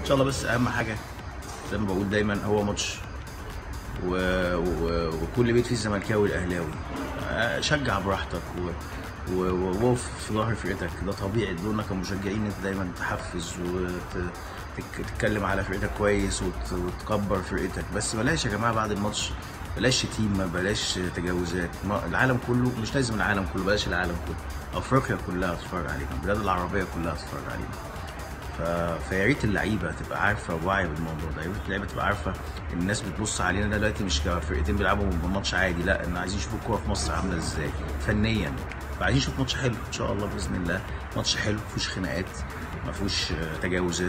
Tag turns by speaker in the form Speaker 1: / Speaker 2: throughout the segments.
Speaker 1: ان شاء الله بس اهم حاجه زي ما بقول دايما هو ماتش و... و... وكل بيت فيه الزملكاوي والاهلاوي آه، شجع براحتك و... و- ووقف في ظهر فرقتك ده طبيعي دورنا كمشجعين انت دايما تحفز وتتكلم على فرقتك كويس وت... وتكبر فرقتك بس بلاش يا جماعه بعد الماتش بلاش شتيمه بلاش تجاوزات ما- العالم كله مش لازم العالم كله بلاش العالم كله افريقيا كلها تتفرج علينا البلاد العربيه كلها تتفرج علينا ف... فيا ريت اللعيبه تبقى عارفه وواعيه بالموضوع ده يا ريت اللعيبه تبقى عارفه إن الناس بتبص علينا دلوقتي مش كفرقتين بيلعبوا بماتش عادي لا ان عايزين يشوفوا الكوره في مصر عامله ازاي فنيا فعايزين نشوف ماتش حلو ان شاء الله باذن الله ماتش حلو ما فيهوش خناقات ما فيهوش آه، تجاوزات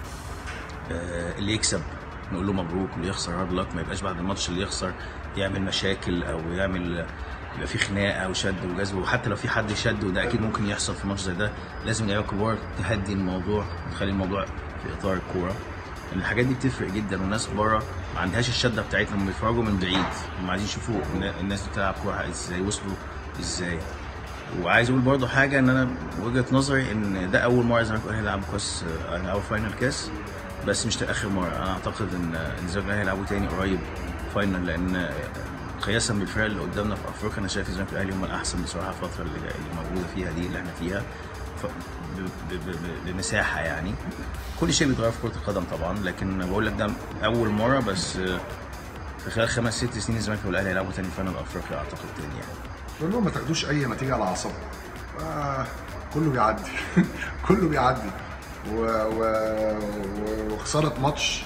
Speaker 1: آه، اللي يكسب نقول له مبروك واللي يخسر هارد لك ما يبقاش بعد الماتش اللي يخسر يعمل مشاكل او يعمل يبقى في خناقه وشد وجذب وحتى لو في حد شد وده اكيد ممكن يحصل في ماتش زي ده لازم اللعيبه الكبار تهدي الموضوع وتخلي الموضوع في اطار الكوره لان الحاجات دي بتفرق جدا والناس بره ما عندهاش الشده بتاعتنا هم بيتفرجوا من بعيد هم عايزين يشوفوا النا- الناس بتلعب كوره ازاي وصلوا ازاي وعايز اقول برضو حاجه ان انا وجهه نظري ان ده اول مره الزمالك والاهلي يلعبوا كاس يعني اول فاينل كاس بس مش اخر مره انا اعتقد ان ان الزمالك والاهلي هيلعبوا تاني قريب فاينل لان قياسا بالفرق اللي قدامنا في افريقيا انا شايف الزمالك والاهلي هم الاحسن بصراحه الفتره اللي اللي موجوده فيها دي اللي احنا فيها ف- ب- ب- ب- بمساحه يعني كل شيء بيتغير في كره القدم طبعا لكن بقول لك ده اول مره بس في خلال خمس ست سنين الزمالك والاهلي هيلعبوا تاني فاينل افريقيا اعتقد تاني يعني
Speaker 2: بقول لهم ما تاخدوش اي نتيجه على اعصابكم آه كله بيعدي كله بيعدي و... و... و- وخساره ماتش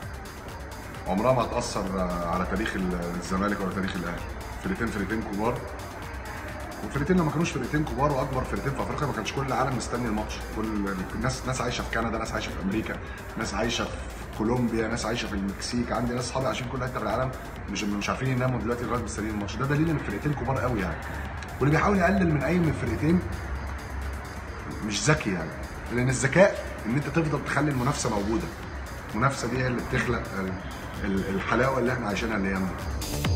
Speaker 2: عمرها ما هتاثر آه، على تاريخ الزمالك ولا تاريخ الاهلي فرقتين فرقتين كبار والفرقتين لما كانوش فرقتين كبار واكبر فرقتين في افريقيا ما كانش كل العالم مستني الماتش كل الناس ناس عايشه في كندا ناس عايشه في امريكا ناس عايشه في كولومبيا ناس عايشه في المكسيك عندي ناس صحابي عايشين كل حته في العالم مش مش عارفين يناموا دلوقتي لغايه مستنيين الماتش ده دليل ان الفرقتين كبار قوي يعني واللي بيحاول يقلل من اي من الفرقتين مش ذكي يعني لان الذكاء ان انت تفضل تخلي المنافسه موجوده المنافسه دي هي اللي بتخلق ال- ال- الحلاوه اللي احنا عايشينها الايام دي